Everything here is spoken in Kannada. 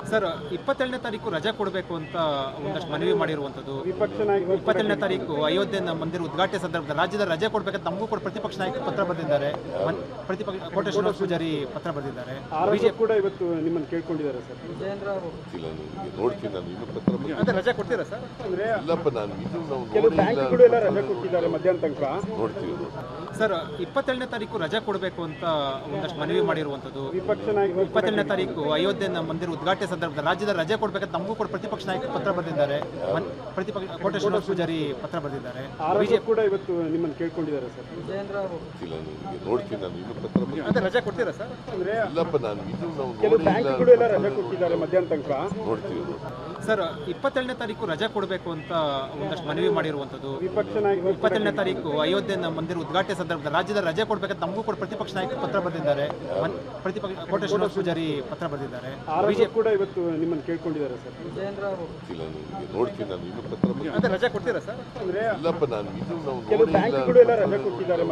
ಸರ್ ಇಪ್ಪತ್ತೇಳನೇ ತಾರೀಕು ರಜೆ ಕೊಡಬೇಕು ಅಂತ ಒಂದಷ್ಟು ಮನವಿ ಮಾಡಿರುವಂಥದ್ದು ವಿಪಕ್ಷ ನಾಯಕರು ಇಪ್ಪತ್ತೇಳನೇ ತಾರೀಕು ಅಯೋಧ್ಯೆ ಮಂದಿರ ಉದ್ಘಾಟನೆ ಸಂದರ್ಭದಲ್ಲಿ ರಾಜ್ಯದ ರಜೆ ಕೊಡಬೇಕಂತ ನಮಗೂ ಕೂಡ ಪ್ರತಿಪಕ್ಷ ನಾಯಕರು ಪತ್ರ ಬರೆದಿದ್ದಾರೆ ಮನ್- ಪ್ರತಿಪಕ್ಷ ಕೋಟೆ ಶ್ರೀನಿವಾಸ ಪೂಜಾರಿ ಪತ್ರ ಬರೆದಿದ್ದಾರೆ ಆರೋಗ್ಯ ಕೂಡ ಇವತ್ತು ನಿಮ್ಮನ್ನು ಕೇಳ್ಕೊಂಡಿದ್ದಾರೆ ಸರ್ ಗೊತ್ತಿಲ್ಲ ನನಗೆ ನೋಡ್ತೀನಿ ನಾನು ಇನ್ನೂ ಪತ್ರ ಬಂದಿಲ್ಲ. ಅದೇ ರಜೆ ಕೊಡ್ತೀರಾ ಸರ್ ಅಂದ್ರೆ ಇಲ್ಲಪ್ಪ ನಾನು ಇದು ನಾವು ಕೆಲವು ನೋಡಿಲ್ಲ ಬ್ಯಾಂಕ್ಗಳು ಎಲ್ಲ ರಜೆ ಕೊಟ್ಟಿದ್ದಾರೆ ಮಧ್ಯಾಹ್ನ ತನಕ ನೋಡ್ತೀವಿ ನೋಡ್ತೀವಿ ಸರ್ ಇಪ್ಪತ್ತೇಳನೇ ತಾರೀಕು ರಜೆ ಕೊಡಬೇಕು ಅಂತ ಒಂದಷ್ಟು ಮನವಿ ಮಾಡಿರುವಂಥದ್ದು ವಿಪಕ್ಷ ನಾಯಕರು ಇಪ್ಪತ್ತೇಳನೇ ತಾರೀಕು ಅಯೋಧ್ಯೆ ಮಂದಿರ ಉದ್ಘಾಟನೆ ಸಂದರ್ಭದಲ್ಲಿ ರಾಜ್ಯದ ರಜೆ ಕೊಡಬೇಕಂತ ನಮಗೂ ಕೂಡ ಪ್ರತಿಪಕ್ಷ ನಾಯಕರು ಪತ್ರ ಬರೆದಿದ್ದಾರೆ ಮನ್- ಪ್ರತಿಪಕ್ಷ ಕೋಟೆ ಶ್ರೀನಿವಾಸ ಪೂಜಾರಿ ಪತ್ರ ಬರೆದಿದ್ದಾರೆ ಆರೋಗ್ಯ ಕೂಡ ಇವತ್ತು ನಿಮ್ಮನ್ನು ಕೇಳ್ಕೊಂಡಿದ್ದಾರೆ ಸರ್ ಗೊತ್ತಿಲ್ಲ ನನಗೆ ನೋಡ್ತೀನಿ ನಾನು ಇನ್ನೂ ಪತ್ರ ಬಂದಿಲ್ಲ. ಅದೇ ರಜೆ ಕೊಡ್ತೀರಾ ಸರ್ ಅಂದ್ರೆ ಇಲ್ಲಪ್ಪ ನಾನು ಇದು ನಾವು ಕೆಲವು ನೋಡಿಲ್ಲ ಬ್ಯಾಂಕ್ಗಳು ಎಲ್ಲ ರಜೆ ಕೊಟ್ಟಿದ್ದಾರೆ ಮಧ್ಯಾಹ್ನ ತನಕ ನೋಡ್ತೀವಿ ನೋಡ್ತೀವಿ ಸರ್ ಇಪ್ಪತ್ತೇಳನೇ ತಾರೀಕು ರಜೆ ಕೊಡಬೇಕು ಅಂತ ಒಂದಷ್ಟು ಮನವಿ ಮಾಡಿರುವಂಥದ್ದು ವಿಪಕ್ಷ ನಾಯಕರು ಇಪ್ಪತ್ತೇಳನೇ ತಾರೀಕು ಅಯೋಧ್ಯೆ ಮಂದಿರ ಉದ್ಘಾಟನೆ ಸಂದರ್ಭದಲ್ಲಿ ರಾಜ್ಯದ ರಜೆ ಕೊಡಬೇಕಂತ ನಮಗೂ ಕೂಡ ಪ್ರತಿಪಕ್ಷ ನಾಯಕರು ಪತ್ರ ಬರೆದಿದ್ದಾರೆ ಮನ್- ಪ್ರತಿಪಕ್ಷ ಕೋಟೆ ಶ್ರೀನಿವಾಸ ಪೂಜಾರಿ ಪತ್ರ ಬರೆದಿದ್ದಾರೆ ಆರೋಗ್ಯ ಕೂಡ ಇವತ್ತು ನಿಮ್ಮನ್ನು ಕೇಳ್ಕೊಂಡಿದ್ದಾರೆ ಸರ್ ಗೊತ್ತಿಲ್ಲ ನನಗೆ ನೋಡ್ತೀನಿ ನಾನು ಇನ್ನೂ ಪತ್ರ ಬಂದಿಲ್ಲ. ಅದೇ ರಜೆ ಕೊಡ್ತೀರಾ ಸರ್ ಅಂದ್ರೆ ಇಲ್ಲಪ್ಪ ನಾನು ಇದು ನಾವು ಕೆಲವು ನೋಡಿಲ್ಲ ಬ್ಯಾಂಕ್ಗಳು ಎಲ್ಲ ರಜೆ ಕೊಟ್ಟಿದ್ದಾರೆ